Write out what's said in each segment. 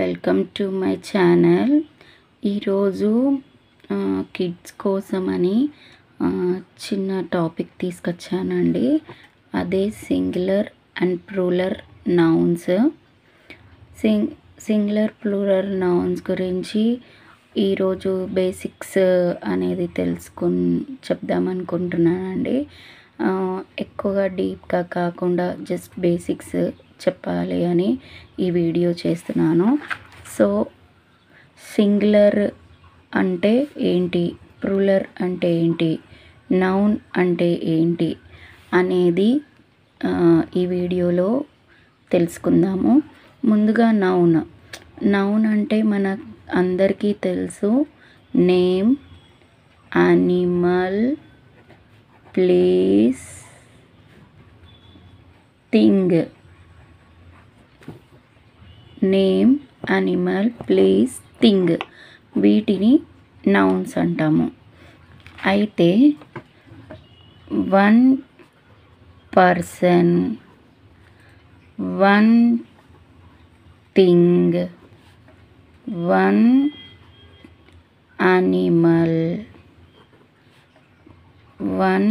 welcome to my channel ఈరోజు kids కోసమని ఆ, చిన్న టాపిక్ తీసుకొచ్చానండి అదే singular and plural nouns sing singular plural nouns గురించి ఈరోజు బేసిక్స్ అనేది తెలుసుకుని చెప్దామనుకుంటున్నానండి ఆ, ఎక్కువగా డీప్గా కాకుండా జస్ట్ బేసిక్స్ చెప్పాలి అని ఈ వీడియో చేస్తున్నాను సో సింగులర్ అంటే ఏంటి ప్లూరల్ అంటే ఏంటి నౌన్ అంటే ఏంటి అనేది ఆ, ఈ వీడియోలో తెలుసుకుందాము ముందుగా నౌన్ నౌన్ అంటే మన అందరికీ తెలుసు name animal place thing name animal place thing వీటిని నౌన్స్ అంటాము అయితే one person one thing one animal one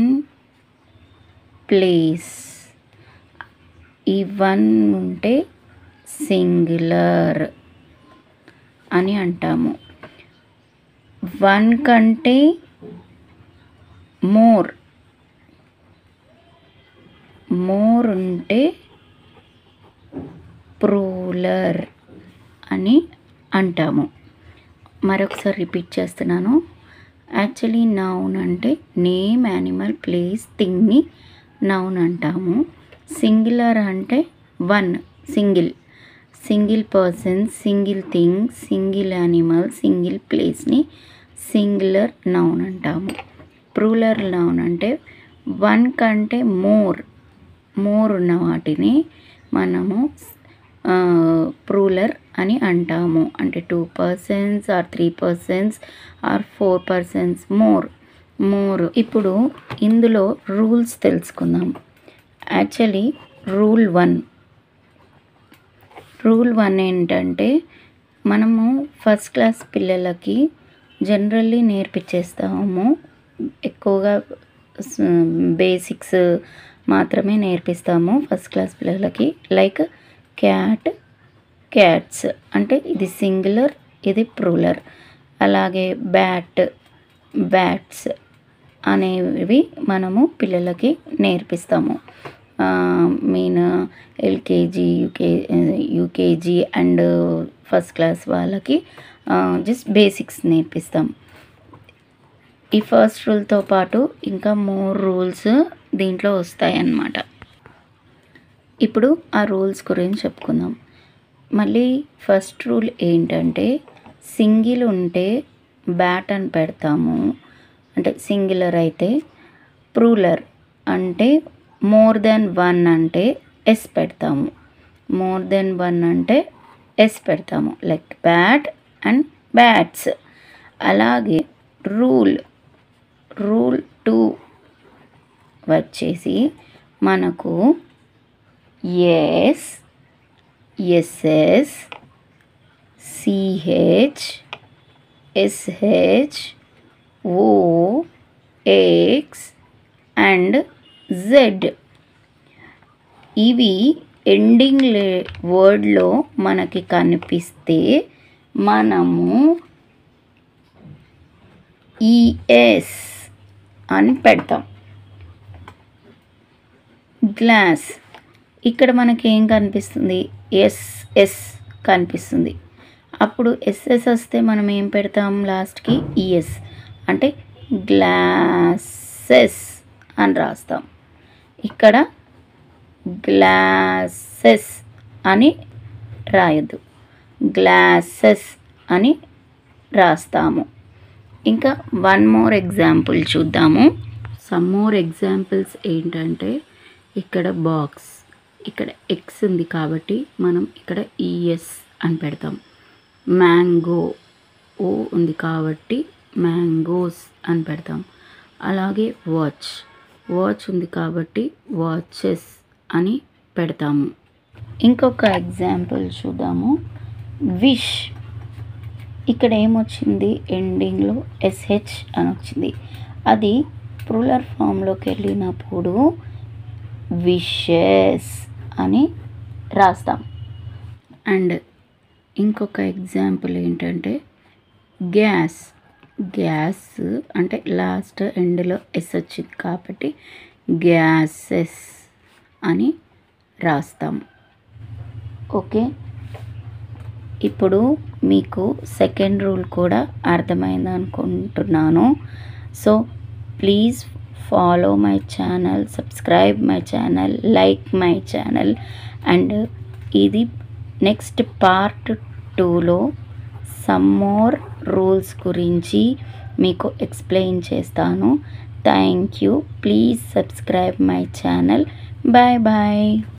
place ఈ వన్ ఉంటే సింగులర్ అని అంటాము వన్ కంటే మోర్ మోర్ ఉంటే ప్రూలర్ అని అంటాము మరొకసారి రిపీట్ చేస్తున్నాను యాక్చువల్లీ నౌన్ అంటే నేమ్ యానిమల్ ప్లేస్ థింగ్ని నౌన్ అంటాము సింగులర్ అంటే one single single person single thing single animal single ప్లేస్ని సింగులర్ నౌన్ అంటాము ప్రూలర్ నౌన్ అంటే వన్ కంటే మోర్ మోర్ ఉన్న వాటిని మనము ప్రూలర్ అని అంటాము అంటే two persons or three persons or four persons more more ఇప్పుడు ఇందులో రూల్స్ తెలుసుకుందాం actually rule one rule one ఏంటంటే మనము ఫస్ట్ క్లాస్ పిల్లలకి జనరల్లీ నేర్పించేస్తాము ఎక్కువగా బేసిక్స్ మాత్రమే నేర్పిస్తాము ఫస్ట్ క్లాస్ పిల్లలకి లైక్ క్యాట్ క్యాట్స్ అంటే ఇది సింగులర్ ఇది ప్రూలర్ అలాగే బ్యాట్ బ్యాట్స్ అనేవి మనము పిల్లలకి నేర్పిస్తాము mean LKG UK UKG and first class వాళ్ళకి జస్ట్ బేసిక్స్ నేర్పిస్తాం ఈ ఫస్ట్ రూల్తో పాటు ఇంకా మోర్ రూల్స్ దీంట్లో వస్తాయన్నమాట ఇప్పుడు ఆ రూల్స్ గురించి చెప్పుకుందాం మళ్ళీ ఫస్ట్ రూల్ ఏంటంటే సింగిల్ ఉంటే బ్యాట్ అని పెడతాము అంటే సింగులర్ అయితే ప్రూలర్ అంటే మోర్ దెన్ వన్ అంటే ఎస్ పెడతాము మోర్ దెన్ వన్ అంటే ఎస్ పెడతాము లైక్ బ్యాట్ అండ్ బ్యాట్స్ అలాగే రూల్ రూల్ టూ వచ్చేసి మనకు S SS CH SH O X and Z ఇవి ఎండింగ్ లే వర్డ్లో మనకి కనిపిస్తే మనము ఈఎస్ అని పెడతాం గ్లాస్ ఇక్కడ మనకి ఏం కనిపిస్తుంది ఎస్ ఎస్ కనిపిస్తుంది అప్పుడు ఎస్ఎస్ వస్తే మనం ఏం పెడతాం లాస్ట్కి ఈఎస్ అంటే గ్లాసెస్ అని రాస్తాం ఇక్కడ గ్లాసెస్ అని రాయొద్దు గ్లాసెస్ అని రాస్తాము ఇంకా వన్ మోర్ ఎగ్జాంపుల్ చూద్దాము సమ్ మోర్ ఎగ్జాంపుల్స్ ఏంటంటే ఇక్కడ బాక్స్ ఇక్కడ ఎక్స్ ఉంది కాబట్టి మనం ఇక్కడ ఈఎస్ అని పెడతాం మ్యాంగో ఓ ఉంది కాబట్టి మ్యాంగోస్ అని పెడతాం అలాగే వాచ్ వాచ్ ఉంది కాబట్టి వాచెస్ అని పెడతాము ఇంకొక ఎగ్జాంపుల్ చూద్దాము విష్ ఇక్కడ ఏమొచ్చింది ఎండింగ్లో ఎస్హెచ్ అని వచ్చింది అది ప్రులర్ ఫామ్లోకి వెళ్ళినప్పుడు విషెస్ అని రాస్తాం అండ్ ఇంకొక ఎగ్జాంపుల్ ఏంటంటే గ్యాస్ గ్యాస్ అంటే లాస్ట్ ఎండ్లో ఎస్ వచ్చింది కాబట్టి గ్యాసెస్ అని రాస్తాం ఓకే ఇప్పుడు మీకు సెకండ్ రూల్ కూడా అర్థమైంది అనుకుంటున్నాను so please follow my channel subscribe my channel like my channel and ఇది నెక్స్ట్ పార్ట్ టూలో సమ్ మోర్ రూల్స్ గురించి మీకు ఎక్స్ప్లెయిన్ చేస్తాను thank you please subscribe my channel bye bye